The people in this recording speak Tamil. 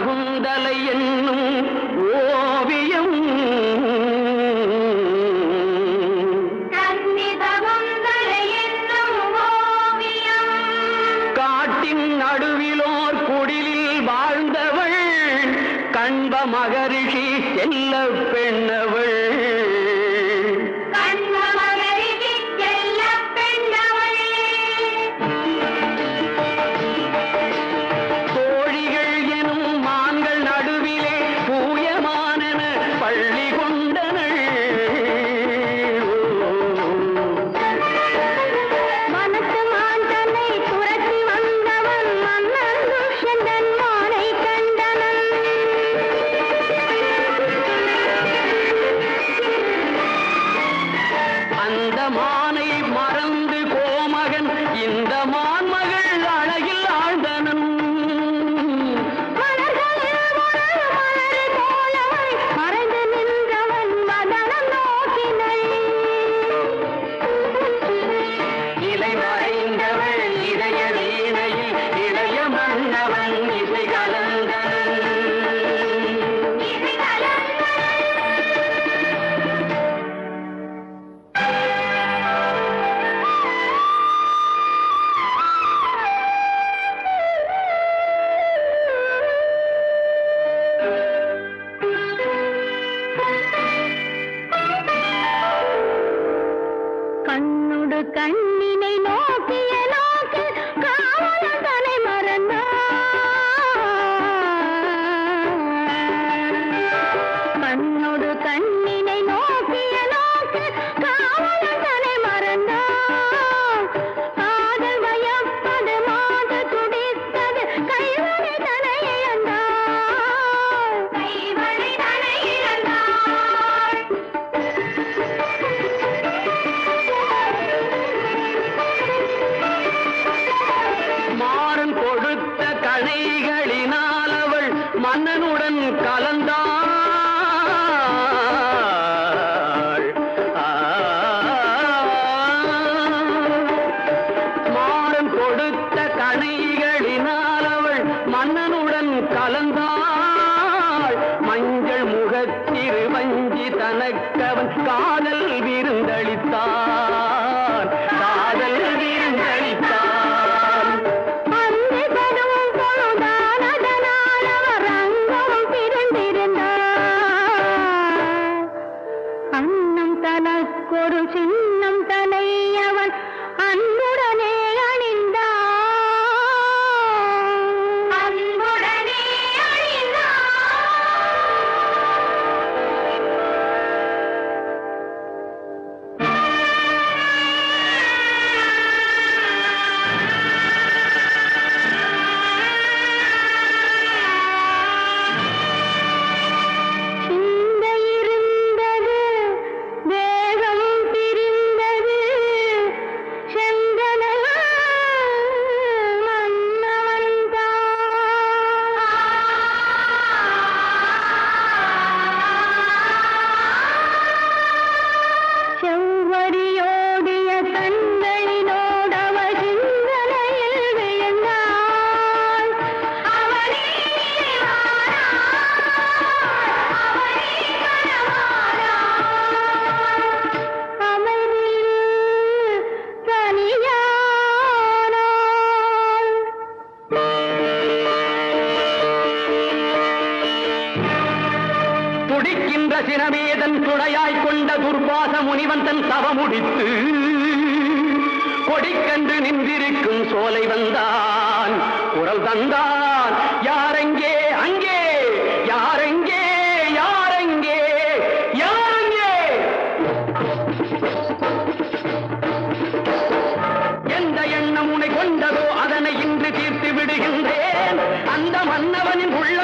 சகுந்தலை என்னும் ஓவியம் கன்னிதகுந்தலை என்னும் ஓவியம் காட்டின் நடுவிலோர் குடிலில் வாழ்ந்தவள் கண்ப மகரிஷி செல்ல பெண்ணவள் கண்ம மகரிஷி செல்லப் பெண்ணவள் தோழிகள் எனும் மான்கள் நடுவிலே பூயமானன பள்ளி கொண்டனள் மனத்து மான் தன்னை துரத்தி வந்தவன் மன்னன் துஷ்யந்தன் மானை கண்டனன் அந்த மானை மறந்து கோமகன் இந்த மான்மகள் அழகில் ஆழ்ந்தனன் மலர்களில் ஒரு மலரை போலவள் மறைந்து நின்றவன் மதனம் நோக்கினள் இலை மறைந்தவள் இதய வீணையில் இளைய மன்னவன் இசை கலந்தனன் இசை கலந்தனள் கண்ணுடு கண்ணினை நோக்கிய நோக்கு காவலன் தலை மறந்தான் கண்ணொடு கண்ணினை நோக்கிய நோக்கு காவலன் தலை மறந்தான் காதல் வயப்பது மாது துடித்தது கைவழி தலை இழந்தான் கைவழி தலை இழந்தான் மாறன் கொடுத்த கணைகளினால் அவள் மன்னனுடன் கலந்தாள் ஆ. மாறன் கொடுத்த கணைகளினால் அவள் மன்னனுடன் கலந்தாள் மஞ்சள் முகத்திரு வஞ்சி தனக்கவன் காதல் விருந்தளித்தான் காதல் விருந்தளித்தான் அந்தி பருவம் பொழுதான அதனால் அவர் அங்கம் பிறந்திருந்தார். அன்னம் தனக்கொரு சின்னம் தலை அவன் அன்புடனே அணிந்தான் அன்புடனே அணிந்தான் சிந்தை இருந்தது வேகம் பிரிந்தது செந்தனல் மன்னவன் செவ்வரியோடிய கண்களினோடவ சிந்தனையில் விழுந்தாள் அவனே அமைதியில் தனியானாள் துடிக்கின்ற சினமேதன் துணையாய் கொண்ட துர்வாச முனிவன் தன் தவமுடித்து கொடிக்கன்று நின்றிருக்கும் சோலை வந்தான் குரல் தந்தான் யாரெங்கே அங்கே யாரெங்கே யாரெங்கே யாரெங்கே எந்த எண்ணம் உனை கொண்டதோ அதனை இன்று தீர்த்து விடுகின்றேன் அந்த மன்னவனின் உள்ள